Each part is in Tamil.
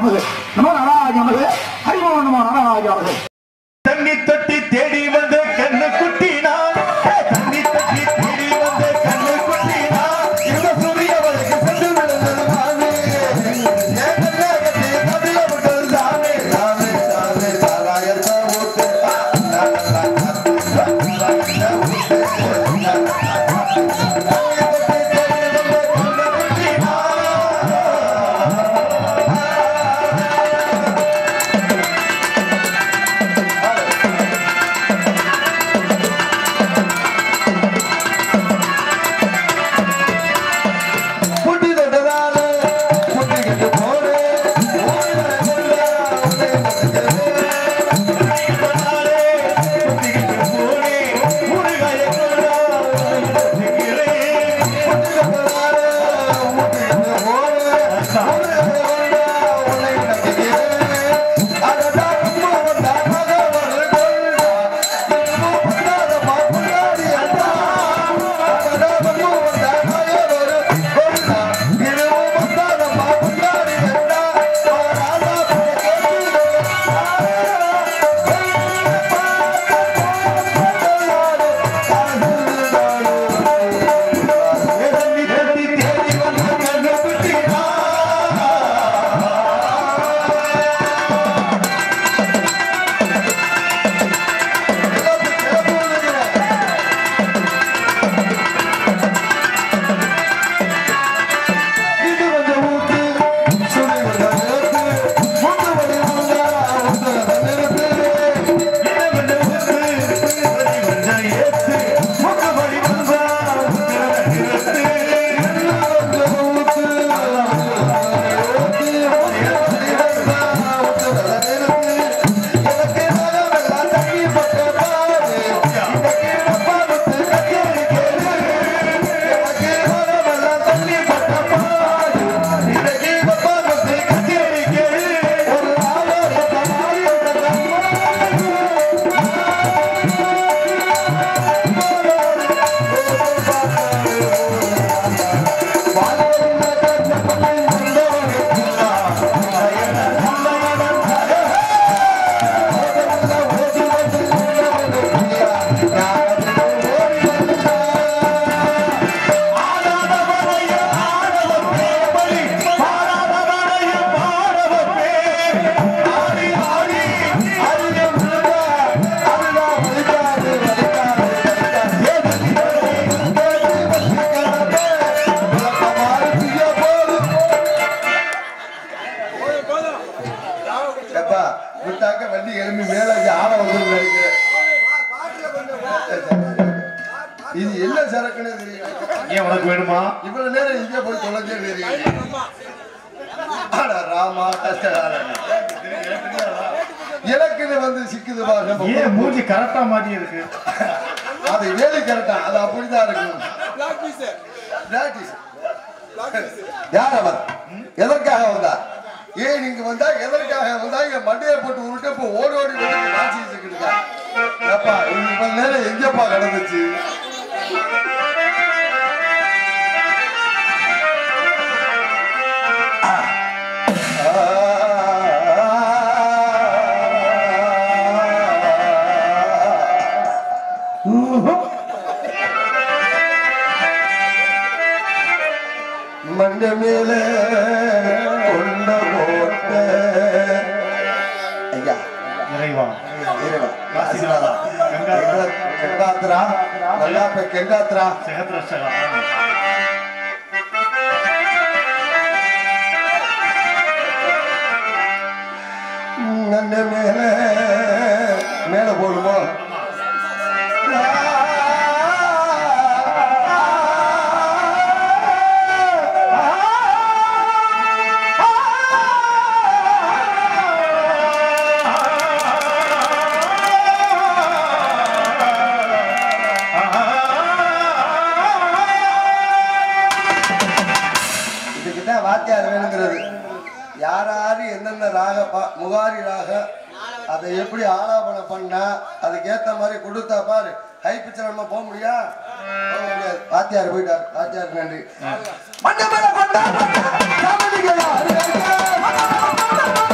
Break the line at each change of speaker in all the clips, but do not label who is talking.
நமது நம நாராஜ நமது ஹரிமோ நம நாராஜ நமது
தண்ணி தொட்டி தேடி வந்த கண்ணு குட்டினான் தண்ணி தொட்டி தேடி வந்த கண்ணு குட்டினான் இந்த சூரியவனுக்கு சென்று விழுந்தது மாமே என் கண்ணகத்தை கபில விட்டது சாமி சாமி சாமி சாராயத்தை ஊத்து புட்டி தொட்டதால புட்டிக்கிட்டு போறேன் இது கொஞ்சம் ஊத்து சுடு கொஞ்சம் நிறுத்து முட்டு வலி வந்தா உத்தரத நிறுத்து இது கொஞ்சம் ஊத்து வலி கொஞ்சம் ஏத்து முட்டு வலி வந்தா உத்தரத நிறுத்து இது கொஞ்சம் ஊத்து ஊத்து வலி வந்தா உத்தரத நிறுத்து எனக்கு நகமெல்லாம் தண்ணி பட்ட பாரு இந்த கீழப்பா விட்டு கச்சேரி கேளு எனக்கு நகமெல்லாம் தண்ணி பட்ட பாரு இந்த கீழப்பா விட்டு கச்சேரி கேளு ஒரு ஆலோசனை மாறியோட எப்பா விட்டாக்க வண்டி கிளம்பி மேல இங்க ஆட வந்து நினைக்கிறேன் இது என்ன சரக்குன்னு தெரியல
ஏன் உனக்கு வேணுமா
இவ்வளவு நேரம் இங்கே போய் தொலைஞ்சே தெரியல அட ராமா கஷ்டகாரன் எனக்குன்னு வந்து சிக்குது பாருங்க
ஏன் மூஞ்சி கரெக்டா மாதிரி இருக்கு
அது வேலை கரெக்டா அது அப்படிதான் இருக்கும் Practice. யார் அவர் எதற்காக வந்தார் ஏன் நீங்க வந்தா எதற்காக வந்தா இங்க மண்டையை போட்டு உருட்டு இப்ப ஓடி ஓடி வந்து காட்சி வச்சுக்கிட்டு ஏப்பா இவ்வளவு நேரம் எங்கப்பா நடந்துச்சு மண்ட மேல கொண்ட போட்ட ஐயா
இறைவா
இறைவா, ஆசீர்வாதம். கெங்கா- கெங்காத்திரா நல்லா போய் கெங்காத்திரா
செகத்ரஷகா
மண்ட மேல மேல போடுமோ இதுக்குதான் வாத்தியார் வேணுங்கிறது யார் யாரு எந்தெந்த ராக பா- முகாரி ராக அதை எப்படி ஆலாபனம் பண்ணா அதுக்கேத்த மாதிரி கொடுத்தா பாரு ஹை பிச்சர் நம்ம போக முடியா போக முடியாது வாத்தியார் போயிட்டார் வாத்தியார் நன்றி மண்டபல கொண்டா, கொண்டா, காமெடிகளா, அருமையா, மண்டபல கொண்டா,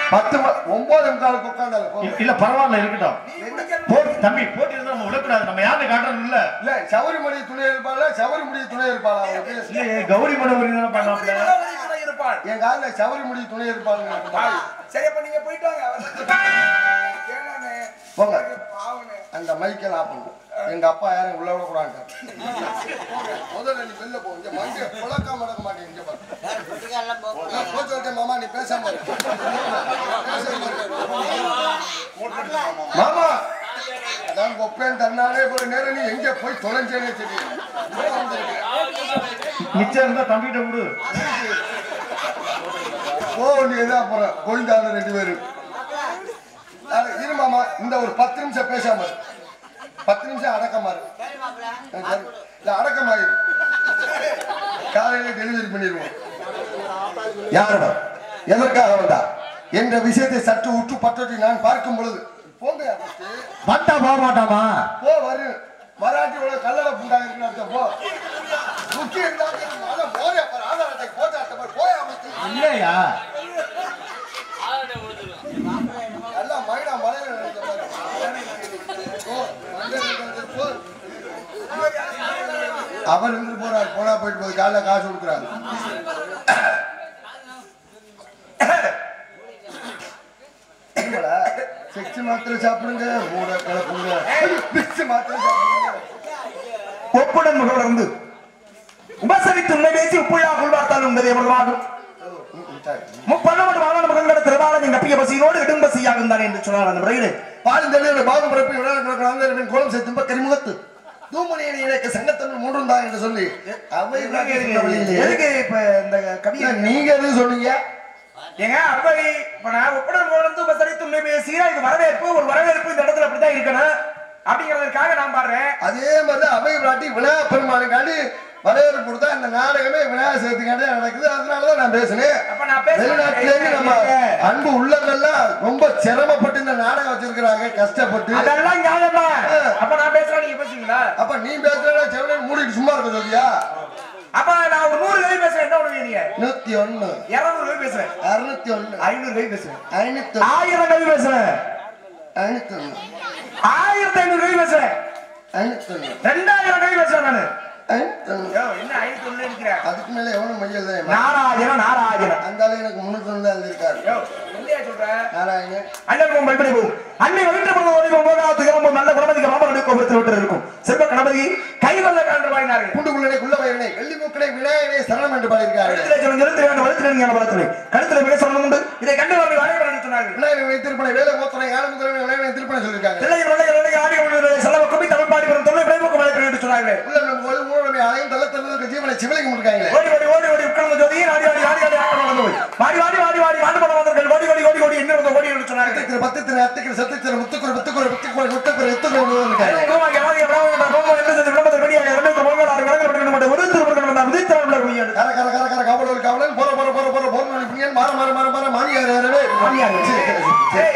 பத்து ம- ஒன்பது முக்காலுக்கு உட்காந்தாலும் போ.
இல்ல பரவாயில்ல இருக்கட்டும் போட்டி தம்பி போட்டி இருந்தா நம்ம விடக்கூடாது நம்ம யாருன்னு காட்டுறது இல்ல
இல்ல சௌரிமணி துணை இருப்பாளா சௌரிமுடி துணை இருப்பாளா அவருக்கு
இல்ல கௌரி மனோகரி தானே பண்ணாப்ல
இருப்பாள்
என் காலில் சௌரிமுடி துணை இருப்பாளுங்க
சரி அப்ப நீங்க போயிட்டு வாங்க ஏனானே
போங்க
பாவனே
அந்த மைக்கெல்லாம் ஆஃப் பண்ணும் எங்க அப்பா யாரும் உள்ள விட கூடாது முதல்ல நீ வெளில போ இங்க மண்டிய புழக்காம நடக்க மாட்டேன் இங்க பாரு நான் போச்சு விட்டேன் மாமா நீ பேசாம இரு. பேசாம இரு. மாமா நான் ஒப்பேன் தன்னாலே ஒரு நேரம் நீ எங்க போய் தொலைஞ்சேனே தெரியும்
மிச்சம் இருந்தா தம்பிகிட்ட விடு
ஓ நீ எதா போற கோயிந்தாங்க ரெண்டு பேரும் அட, இரு மாமா இந்த ஒரு பத்து நிமிஷம் பேசாம இரு. பத்து நிமிஷம் அடக்கமா இரு. இல்ல அடக்கமா இரு. காலையில டெலிவரி பண்ணிடுவோம் யாரிடம் எதற்காக வந்தா என்ற விஷயத்தை சற்று உற்று பற்றி நான் பார்க்கும் பொழுது போங்க first.
வந்தா போக மாட்டாமா
போ வரு மராட்டி உள்ள கல்லட புண்டா இருக்குன்னு அர்த்தம் போ முக்கியம் இல்லாத அதான் போறே பாரு ஆதாரத்தை போட்டு அர்த்தம் பாரு போய் அமைச்சு
இல்லையா
எல்லாம் மயிடா மலையில நடந்த பாரு. போ, மண்டையில நடந்தது போ. அவர் இருந்து போறாரு போனா போயிட்டு போகுது காலைல காசு கொடுக்குறாரு என்னடா, செக்ஸ் மாத்திரை சாப்பிடுங்க மூட கலப்புங்க பிக்ஸ் மாத்திரை சாப்பிடுங்க
ஒப்புடன் முகவர்ந்து உபசரித்து உன்னை பேசி உப்புழா உள்வார்த்தால் உங்கள் எவ்வளவாகும்
ம், ம், சரி.
முப்பன்னோடு வாழ மகன்கள திருவாளன் கப்பிய பசியோடு இடும் பசியாக என்று சொன்னார் அந்த முறையில்
பாலிந்தளியோட பாகம் பிறப்பு விழா கிடக்கிற ஆந்திரவின் கோலம் சேர்த்தும்ப கரிமுகத்து தூமணியனை இணைக்க சங்கத்தமிழ் மூன்றும் தான் என்று சொல்லி அவை
எதுக்கு இப்ப இந்த கவியை
நீங்க எதுவும் சொன்னீங்க
ஏங்க அவை இப்ப நான் ஒப்புடன் உணர்ந்து உபசரித்து உன்னை பேசியா இது வரவேற்பு ஒரு வரவேற்பு இந்த இடத்துல அப்படித்தான் இருக்கணும் அப்படிங்கிறதுக்காக நான் பாடுறேன்
அதே மாதிரி அவை விளாட்டி விநாயக பெருமானுக்காண்டி வரவேற்பு கொடுத்தா இந்த நாடகமே விநாயகர் சதுர்த்திக்காண்டி நடக்குது அதனாலதான் நான் பேசினேன்
அப்ப நான் பேசுறேன்.
வெளிநாட்டிலேருந்து நம்ம அன்பு உள்ளங்கள்லாம் ரொம்ப சிரமப்பட்டு இந்த நாடகம் வச்சிருக்கிறாங்க கஷ்டப்பட்டு
அதெல்லாம் நியாயம் தான் அப்ப நான் பேசுறேன் நீங்க பேசுவீங்களா
அப்ப நீ பேசுறா செவனே மூடிட்டு சும்மா இருக்க சொல்லியா
அப்ப நான் ஒரு நூறு கவி பேசுறேன் என்ன பண்ணுவீங்க நீங்க
நூத்தி ஒண்ணு
இருநூறு கவி பேசுறேன்
அறுநூத்தி ஒண்ணு
ஐநூறு கவி பேசுறேன்
ஐநூத்தி
ஆயிரம் கவி பேசுறேன்
ஐநூத்தி ஒண்ணு
ஆயிரத்தி ஐநூறு கவி பேசுறேன்
ஐநூத்தி ஒண்ணு
ரெண்டாயிரம் கவி பேசுறேன் நானு
ஐநூத்தி ஒண்ணு
யோ, என்ன ஐநூத்தி ஒண்ணு இருக்கிறேன்
அதுக்கு மேல எவனும் மையல் தான்
நாராயணன் நாராயணன்
அந்த ஆளு எனக்கு முன்னூத்தி ஒண்ணு தான் இருக்காரு
யோ, என்னையா சொல்ற
நாராயணன்
அண்ணன் பல்படி போகும் அன்னை வயிற்று பிறந்த உதவி போகாது கிளம்ப நல்ல குணமதிக்கு மாமனுடைய கோபுரத்தில் விட்டு இருக்கும் செல்வ கணபதி கைவல்ல கண்டு வாங்கினார்கள்
குண்டுகுள்ளனை குள்ளவயனை வெள்ளி மூக்கனை விநாயகனை சரணம் என்று பாடியிருக்காரு
கழுத்திலே சிவன் எழுத்து வேண்டும் வலுத்திலே ஞான பலத்திலே கழுத்திலே மிக சொல்லணும் உண்டு இதை கண்டு வாங்கி வாழைப்பட என்று சொன்னார்கள்
விநாயகனை திருப்பனை வேலை கோத்தனை யானமுதலனை விநாயகனை திருப்பனை சொல்லியிருக்காங்க
பிள்ளைகள் பிள்ளைகள் பிள்ளைகள் ஆடி கொண்டு செலவ கும்பி தமிழ் பாடி வரும் தொல்லை விளைவுக்கு மழைப்பட என்று சொன்னார்கள்
உள்ள நம்ம ஒரு ஊழலை அலையும் தள்ளத்தள்ளதுக்கு ஜீவனை சிவலிங்கம் இருக்காங்களே
ஓடி ஓடி ஓடி ஓடி உட்கார்ந்து ஜோதி ஆடி ஆடி ஆடி ஆடி ஆட்டம் நடந்து போய் வாடி வாடி வாடி வாடி வாண்டு படம் வந்தார்கள் ஓடி ஓடி ஓடி ஓடி என்ன வந்து ஓடி என்று சொன்னார்கள்
திரு பத்து அத்துக்கிற சத்துக்கிற முத்துக்குற முத்துக்குற முத்துக்குற முத்துக்குற எத்துக்குற இருக்காங்க
உருவாகி வாங்கி எவ்வளவு போகும் என்று சொல்லி விளம்பரத்தை வெளியாக இரண்டு பொங்கல் ஆறு விளங்கல் பட்டு மாட்டேன் ஒரு திருப்பர்கள் வந்தார் விதித்தார் உள்ள குய்யாடு
கர கர கர கர காவலர் காவலன் போற போற போற போற போற மணி புண்ணியன் மாற மாற மாற மாற மாணியார் யாரவே
மாமியார்.
சரி, சரி, சரி,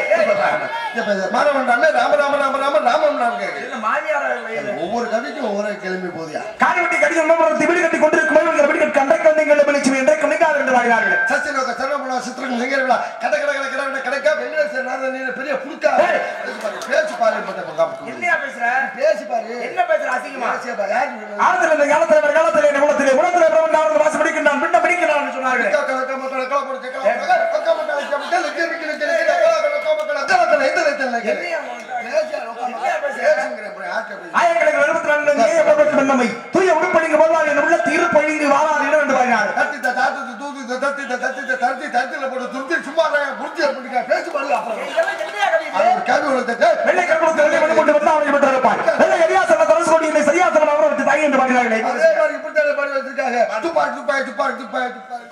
சரி. மாற வேண்டாம் ராம ராம ராம ராம ராமம் நான் கேட்கிறேன்
மாமியார்
ஒவ்வொரு கவிக்கும் ஒவ்வொரு கிளம்பி போதியா
காடுவெட்டி கடிதம் மரத்தை வீடு கட்டி கொண்டிருக்கும் போது வீடு கட்டி கண்டை கந்தைகள் வெளிச்சு என்று கணிக்காது என்று வாழ்கிறார்கள்
சச்சி நோக்க சரவணா சித்திரக்கும் சிங்கரிகளா கட கட கட கட கட கடைக்கா வெள்ளை சார் நான் நீ பெரிய புடுக்கா பேச்சு பாரு பட்ட பக்கம்
என்னையா பேசுற
பேசி பாரு
என்ன பேசுற அசிங்கமா
பேசி பாரு யாரு வேணும்?
ஆனத்தில் இந்த காலத்தில் ஒரு காலத்தில் இந்த குலத்திலே குலத்திலே பிரபன் ஆனந்த வாசம் பிடிக்கின்றான் பின்ன பிடிக்கிறான் என்று சொன்னார்கள்
கா, கா, கா, மக்கள, கா, போடு, கா, கா, கா, கா, மக்கள, கா, மக்கள, கா, நிக்கு, நிக்கு, நிக்கு, கா, கா, கா, கா, மக்கள, கா, மக்கள, இந்த இடத்துல நிக்கு.
என்னையா பண்ற?
பேசி, கா, மக்கள, பேசுங்கிறேன், அப்புறம் யார்கிட்ட பேசு?
ஆயிரக்கணக்கில் எழுபத்தி ரெண்டு ஏழு பருவத்தில் பெண்ணமை தூய உடுப்பணிங்க போதால் என் உள்ள தீர்ப்பழிந்து வாழாது என்று வாழ்கிறார்கள்
தத்தி, த, தாத்து, து, தூத்து, த, தத்தி, த, தத்தி, த, தத்தி, தத்தில போட்டு துருத்தி, சும்மா இருங்க, புரிஞ்சு அப்படிங்க, பேசி பாரு, அப்புறம்.
இதெல்லாம் என்னையா கவி இது?
அது ஒரு கவி உலகத்தை, டேய்,
வெள்ளை கருப்பத்தில் வெள்ளை மணி கொண்டு வந்து அவனை விட்டு இருப்பான் வெள்ளை எரியாசன தரசு கொடி என்னை சரியாசனம் அவரை விட்டு தாய் என்று பாடுகிறார்களே
அதே மாதிரி இப்படித்தானே பாடி வச்சிருக்காங்க. துப்பாக்கி, துப்பாக்கி, துப்பாக்கி, துப்பாக்கி, துப்பாக்கி.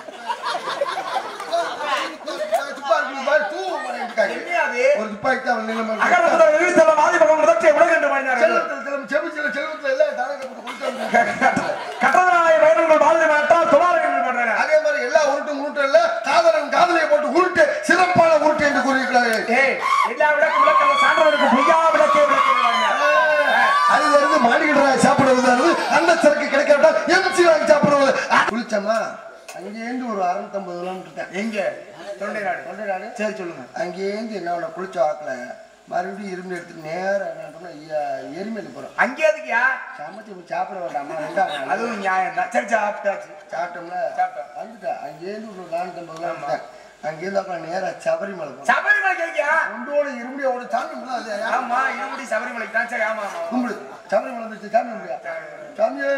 துப்பாக்கி, துப்பாக்கி, துப்பாக்கி, தூ, பண்ணிருக்காங்க.
என்னையா அது?
ஒரு துப்பாக்கி தான் வந்து நம்ம
அகரத்தில் எழுத்தெல்லாம் ஆதிபகம் முதற்றை உலக என்று பாடினார்கள்
செல்வத்தில் செல்வம், செவிச்சில செல்வத்தில் எல்லாம் தலைக்கு போட்டு கொடுத்தாங்க.
கட்டதனாய பயணங்கள் வாழ்ந்து மாற்றால் துவாரம் என்று பாடுறாங்க
அதே மாதிரி எல்லா உருட்டும் உருட்டு இல்ல காதலன் காதலியை போட்டு உருட்டு சிறப்பான உருட்டு என்று கூறியிருக்கிறார்கள்
ஏய் எல்லா விளக்கும் விளக்கம் சான்றவருக்கு பொய்யா விளக்கே விளக்குறாங்க
அதுல இருந்து மாடிக்கிட்ட சாப்பிடுவது அந்த சரக்கு கிடைக்காவிட்டால் எம்சி வாங்கி சாப்பிடுவது குளிச்சமா அங்கேருந்து ஒரு அறுநூத்தம்பது கிலோமீட்டர் தான்
எங்க தொண்டை நாடு
தொண்டை நாடு
சரி சொல்லுங்க
அங்கேருந்து என்னோட குளிச்ச வாக்கில் மறுபடியும் இரும்பு எடுத்து நேராக என்ன பண்ணோம் எரிமேலு போகிறோம்
அங்கே எதுக்குயா
சமைச்சு போய் சாப்பிட வேண்டாமா ரெண்டாம் நாள்
அதுவும் நியாயம் தான் சரி சாப்பிட்டாச்சு
சாப்பிட்டோம்ல
சாப்பிட்டோம்.
வந்துட்டேன் அங்கேருந்து ஒரு நானூத்தம்பது கிலோமீட்டர் அங்கேருந்து அப்புறம் நேராக சபரிமலை போகிறோம்
சபரிமலை கேக்கியா
கொண்டோட இரும்படியோட சாமி கும்பிடலாம் அது
ஆமா இருமுடி சபரிமலைக்கு தான் சரி ஆமா ஆமா
கும்பிடு சபரிமலை வந்துச்சு சாமி கும்பிடியா சாமியே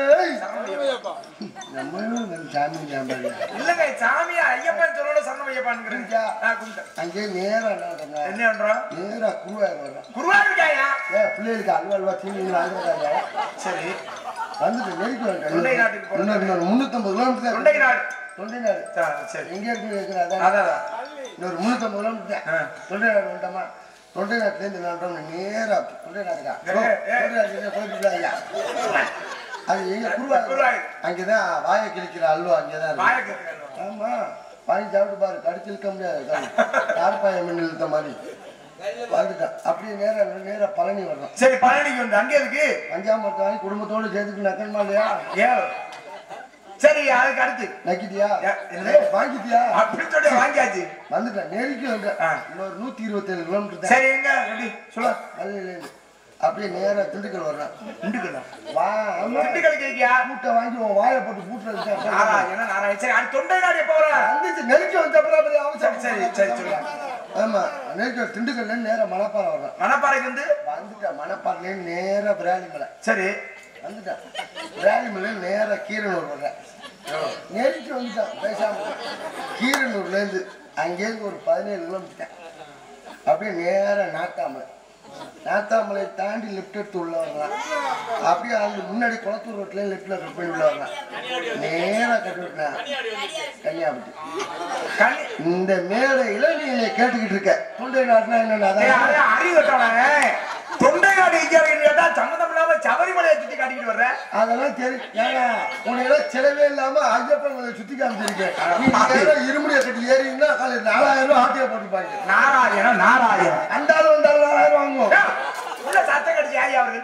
நம்ம வந்து சாமி ஞாபகம்
இல்லங்க சாமியா ஐயப்பன் சொல்லோட சரணம் ஐயப்பான்னு
கும்பிட்டா?
கும்பிட்டேன்
அங்கே நேராக என்ன பண்ணுறாங்க
என்ன பண்றோம்
நேராக குருவாயூர் வர்றோம்
குருவாயிருக்காயா
ஏ பிள்ளைகளுக்கு அல்வா அல்வா தீனி வாங்குறாங்க
சரி
வந்துட்டு நெருக்கி
தொண்டை நாட்டுக்கு போறோம்.
இன்னொரு இன்னொரு முந்நூற்றம்பது கிலோமீட்டர்
தொண்டை நாடு
தொண்டை நாடு
சரி, சரி
எங்கே இருக்குன்னு கேட்குறாங்க
அதான் அதான்.
இன்னொரு முந்நூற்றம்பது கிலோமீட்டர்
ஆ.
தொண்டை நாடு வந்துட்டோமா தொண்டை நாட்டுலேருந்து நான் நேராக தொண்டை நாடுக்கா
ஏ, ஏ.
தொண்டை நாட்டுக்கு போயிட்டு ஐயா அது எங்க குருவாயூர்
குருவாயூர்.
அங்கேதான் வாயை கிழிக்கிற அல்வா அங்கே தான் இருக்கு
வாயை கேட்கிறேன்.
ஆமா வாங்கி சாப்பிட்டு பாரு கடிச்சு இழுக்க முடியாது கார்பாய மின் இழுத்த மாதிரி வந்துட்டான் அப்படியே நேரா நேரா பழனி வர்றோம்
சரி பழனிக்கு வந்து அங்கே இருக்கு
அஞ்சாமரத்தை வாங்கி குடும்பத்தோடு சேர்த்துட்டு நக்கணுமா இல்லையா
ஏ சரி அதுக்கு அடுத்து
நக்கிட்டியா
ஏ, என்னது?
ஏய், வாங்கிட்டியா
அப்படி சொல்லி வாங்கியாச்சு
வந்துட்டேன் நெருக்கி வந்து
ஆ.
இன்னொரு நூத்தி இருபத்தேழு கிலோமீட்டர் தான்
சரி எங்க எப்படி சொல்ல
மதுரையிலேருந்து அப்படியே நேரா திண்டுக்கல் வர்றேன்
திண்டுக்கல்
வா ஆமா
திண்டுக்கல் கேக்கியா
மூட்டை வாங்கி உன் வாயை போட்டு பூட்டுறது
நாராயண நாராயண சரி அடுத்து தொண்டை நாடு எப்போ வர
வந்துச்சு நெருக்கி வந்தப்பறம்
சரி
அவசரம்
சரி சரி சொல்லு
ஆமா நெருக்கி திண்டுக்கல்ல நேரா மணப்பாறை வர்றேன்
மணப்பாறைக்கு வந்து
வந்துட்டேன் மணப்பாறையிலேருந்து நேரா பிராலிமலை
சரி
வந்துட்டேன் பிராலிமலை நேரா கீரனூர் வர்றேன் நெருக்கி வந்துட்டேன் பேசாம கீரனூர்லேருந்து அங்கேருந்து ஒரு பதினேழு கிலோமீட்டர் அப்படியே நேரா நாட்டாமலை நாத்தாமலை தாண்டி லெஃப்ட் எடுத்து உள்ள வரலாம் அப்படியே அங்க முன்னாடி குளத்தூர் ரோட்ல லெஃப்ட்ல கட் பண்ணி உள்ள வரலாம் நேரா கட்டி விட்டேன் கன்னியாகுமரி
கண்ணி
இந்த மேடையில நீ என்னை கேட்டுக்கிட்டு இருக்க தொண்டை நாட்டுனா என்னன்னு
ஏய்,
அதான்
அதான் அறிவு கட்டவனே. தொண்டை நாடு எங்க இருக்குன்னு கேட்டா சம்மந்தம் இல்லாம சபரிமலையை சுத்தி காட்டிக்கிட்டு வர்ற
அதெல்லாம் சரி ஏன்னா உன்னையெல்லாம் செலவே இல்லாம ஐயப்பன் கோயிலை சுத்தி காமிச்சிருக்கேன் நீ நேரம் இருமுடியை கட்டி ஏறிங்கன்னா காலையில் நாலாயிரம் ரூபாய் ஆட்டிய போட்டுப்பாங்க
நாராயண நாராயண
அந்த ஆள் வந்தாலும் நாலாயிரம் வாங்குவோம்
ஏய், உள்ள சத்தம் கடிச்சு யாரி அவர்கள்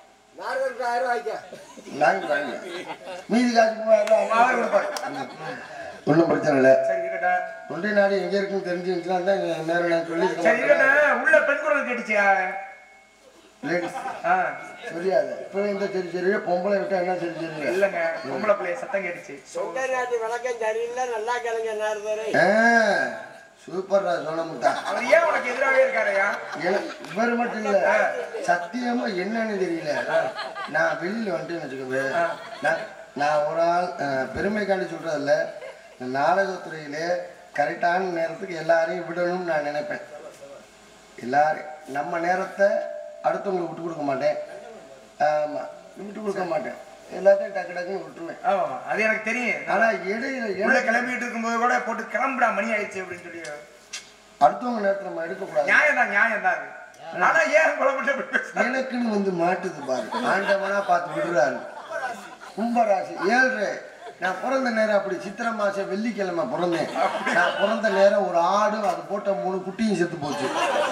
நாங்க வாங்க மீதி காசு மூவாயிரம்
அவர்
ரூபாய்
கொடுப்பாரு
ஒன்றும் பிரச்சனை இல்லை
சரி இருக்கட்டும்
தொண்டை நாடு எங்க இருக்குன்னு தெரிஞ்சுச்சுன்னா தான் நேரம் நான் சொல்லி
சரி இருக்கட்டும் உள்ள பெண் குரல் கேட்டுச்சியா
லேடிஸ்
ஆ,
தெரியாது இப்போ இந்த சரி சரியா பொம்பளை விட்டா என்ன சரி சரியா
இல்லங்க பொம்பளை பிள்ளைய சத்தம் கேட்டுச்சு
விளக்கம் சரியில்லை நல்லா கிளங்க நேரத்தரே
ஆ சூப்பர்ரா சொன்ன முட்டா
அவர் ஏன் உனக்கு எதிராகவே இருக்காருயா
எனக்கு இவர் மட்டும் இல்ல சத்தியமா என்னன்னு தெரியல நான் வெளியில வந்துட்டேன்னு வச்சுக்கோங்க நான் நான் ஒரு ஆள் அஹ், பெருமைக்காண்டி சொல்றது இல்ல இந்த நாடகத்துறையிலே கரெக்டான நேரத்துக்கு எல்லாரையும் விடணும்னு நான் நினைப்பேன் எல்லாரும் நம்ம நேரத்தை அடுத்தவங்களுக்கு விட்டு கொடுக்க மாட்டேன் ஆமா விட்டு கொடுக்க மாட்டேன் எல்லாத்தையும் டக்கு டக்குன்னு விட்டுருவேன்
ஆமா ஆமா. அது எனக்கு தெரியும்
ஆனா இடையில
உள்ள
எனக்கு
கிளம்பிட்டு இருக்கும்போது கூட போட்டு கிளம்புடா மணி ஆயிடுச்சு அப்படின்னு சொல்லி
அடுத்தவங்க நேரத்தை நம்ம எடுக்கக்கூடாது
நியாயம் தான் நியாயம் தான் அது. ஆனா ஏன் குழப்பட்டு இப்படி பேசுற?
எனக்குன்னு வந்து மாட்டுது பாரு ஆண்டவனா பார்த்து விடுறாரு கும்பராசி ஏழ்ரை நான் பிறந்த நேரம் அப்படி சித்திரை மாசம் வெள்ளிக்கிழமை பிறந்தேன் நான் பிறந்த நேரம் ஒரு ஆடு அது போட்ட மூணு குட்டியும் செத்து போச்சு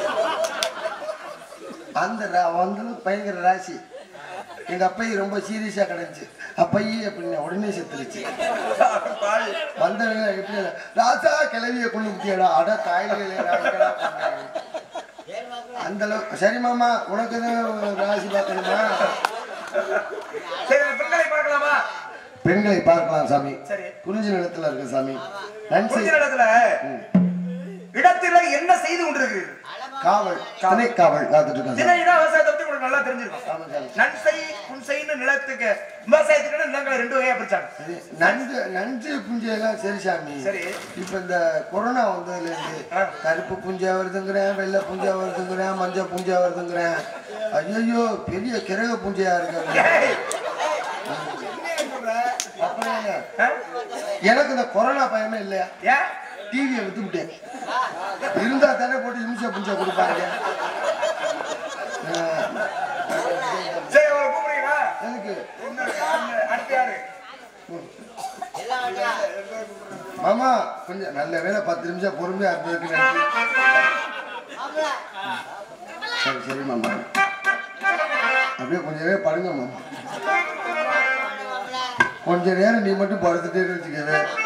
அந்த ரா- வந்து பயங்கர ராசி எங்க அப்பையை ரொம்ப சீரியஸா கிடந்துச்சு அப்பையே அப்படின்னு உடனே செத்துருச்சு
பாரு.
வந்தவங்க எப்படி ராசா கிளவிய கொண்டு குத்தியடா அட தாய்களே நாய்களா பண்ணாங்க. அந்த அளவுக்கு சரி மாமா உனக்கு எதுவும் ராசி பார்க்கணுமா
சரி பெண்களை பார்க்கலாமா
பெண்களை பார்க்கலாம் சாமி
சரி
குறிஞ்சி நிலத்துல இருக்கு சாமி நன்சை
கொஞ்ச இடத்துல இடத்துல என்ன செய்து கொண்டிருக்கிறீர்கள்
காவல் திணை காவல் காத்துட்டு இருக்கேன் சாமி.
தினையினா விவசாயத்தை பத்தி உங்களுக்கு நல்லா தெரிஞ்சிருக்கும்
ஆமா சாமி
நன்சை புன்சைன்னு நிலத்துக்கு விவசாயத்துக்கு நிலங்களை ரெண்டு வகையா பிரிச்சாங்க
சரி நஞ்சு நஞ்சு புஞ்சை எல்லாம் சரி சாமி
சரி.
இப்ப இந்த கொரோனா வந்ததுல இருந்து
ஆ.
கருப்பு புஞ்சை வருதுங்கிறேன் வெள்ளை புஞ்சை வருதுங்கிறேன் மஞ்சள் புஞ்சை வருதுங்கிறேன் ஐயோ பெரிய கிரக புஞ்சையா இருக்கு
ஏய்,
அப்புறம் என்ன?
ஆ?
எனக்கு இந்த கொரோனா பயமே இல்லையா
ஏன்
டிவியை வித்துவிட்டேன் இருந்தா தானே போட்டு நிமிஷம் புஞ்சை கொடுப்பாங்க ஆ,
சரி அவரை கூப்பிடுறீங்களா
எனக்கு
இன்னும் அடுத்து யாரு
மாமா கொஞ்சம் நல்ல வேலை பத்து நிமிஷம் பொறுமையா இருந்ததுக்கு நன்றி சரி சரி மாமா அப்படியே கொஞ்ச நேரம் படுங்க மாமா கொஞ்ச நேரம் நீ மட்டும் படுத்துட்டேன்னு வச்சுக்கவே